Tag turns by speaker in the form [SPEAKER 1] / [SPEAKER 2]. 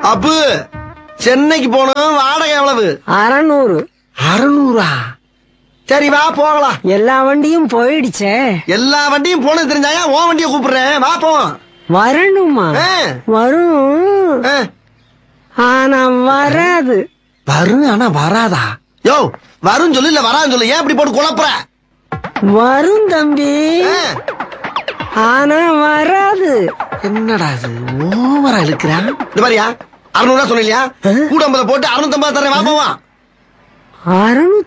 [SPEAKER 1] அப்பு சென்னைக்கு போகணும் வாடகை எவ்வளவு
[SPEAKER 2] அறநூறு
[SPEAKER 1] அறுநூறா சரி வா போகலாம்
[SPEAKER 2] எல்லா வண்டியும் போயிடுச்சே
[SPEAKER 1] எல்லா வண்டியும் போனது தெரிஞ்சாயா உன் வண்டியை கூப்பிடுறேன் வா போவோம்
[SPEAKER 2] வரணுமா
[SPEAKER 1] ஆ.
[SPEAKER 2] வரும்
[SPEAKER 1] ஆ.
[SPEAKER 2] ஆனா வராது
[SPEAKER 1] வரும் ஆனா வராதா யோ வரும் சொல்லு இல்ல வரான்னு சொல்லு ஏன் இப்படி போட்டு குழப்புற
[SPEAKER 2] வரும் தம்பி
[SPEAKER 1] ஆ.
[SPEAKER 2] ஆனா வராது
[SPEAKER 1] என்னடா இது ஓவரா இழுக்கிறான் இந்த மாதிரியா அறுநூறுவா சொன்னியா கூட ஐம்பதை போட்டு அறுநூத்தம்பது தரேன் வா போவான்
[SPEAKER 2] அறுநூத்தி